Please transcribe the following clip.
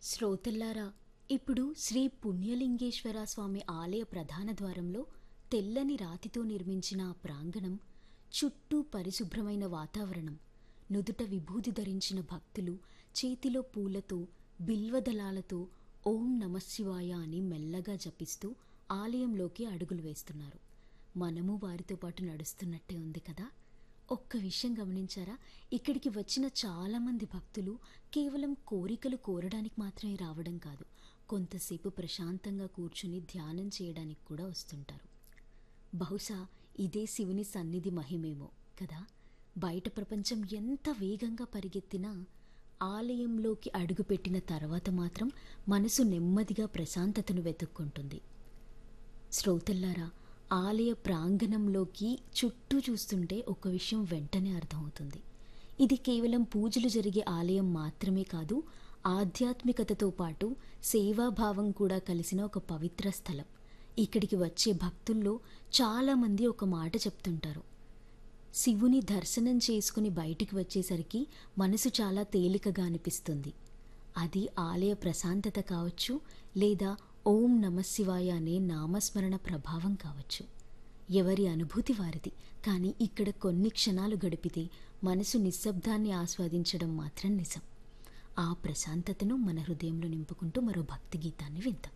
శ్రోతల్లారా ఇప్పుడు శ్రీ పుణ్యలింగేశ్వర స్వామి ఆలయ ప్రధాన ద్వారంలో తెల్లని రాతితో నిర్మించిన ఆ ప్రాంగణం చుట్టూ పరిశుభ్రమైన వాతావరణం నుదుట విభూది ధరించిన భక్తులు చేతిలో పూలతో బిల్వదళాలతో ఓం నమశివాయ అని మెల్లగా జపిస్తూ ఆలయంలోకి అడుగులు వేస్తున్నారు మనము వారితో పాటు నడుస్తున్నట్టే ఉంది కదా ఒక్క విషయం గమనించారా ఇక్కడికి వచ్చిన చాలామంది భక్తులు కేవలం కోరికలు కోరడానికి మాత్రమే రావడం కాదు కొంతసేపు ప్రశాంతంగా కూర్చుని ధ్యానం చేయడానికి కూడా వస్తుంటారు బహుశా ఇదే శివుని సన్నిధి మహిమేమో కదా బయట ప్రపంచం ఎంత వేగంగా పరిగెత్తినా ఆలయంలోకి అడుగుపెట్టిన తర్వాత మాత్రం మనసు నెమ్మదిగా ప్రశాంతతను వెతుక్కుంటుంది శ్రోతల్లారా ఆలయ ప్రాంగణంలోకి చుట్టూ చూస్తుంటే ఒక విషయం వెంటనే అర్థమవుతుంది ఇది కేవలం పూజలు జరిగే ఆలయం మాత్రమే కాదు ఆధ్యాత్మికతతో పాటు సేవాభావం కూడా కలిసిన ఒక పవిత్ర స్థలం ఇక్కడికి వచ్చే భక్తుల్లో చాలామంది ఒక మాట చెప్తుంటారు శివుని దర్శనం చేసుకుని బయటికి వచ్చేసరికి మనసు చాలా తేలికగా అనిపిస్తుంది అది ఆలయ ప్రశాంతత కావచ్చు లేదా ఓం నమశివాయ అనే నామస్మరణ ప్రభావం కావచ్చు ఎవరి అనుభూతి వారిది కానీ ఇక్కడ కొన్ని క్షణాలు గడిపితే మనసు నిశ్శబ్దాన్ని ఆస్వాదించడం మాత్రం నిజం ఆ ప్రశాంతతను మన హృదయంలో నింపుకుంటూ మరో భక్తి గీతాన్ని విందాం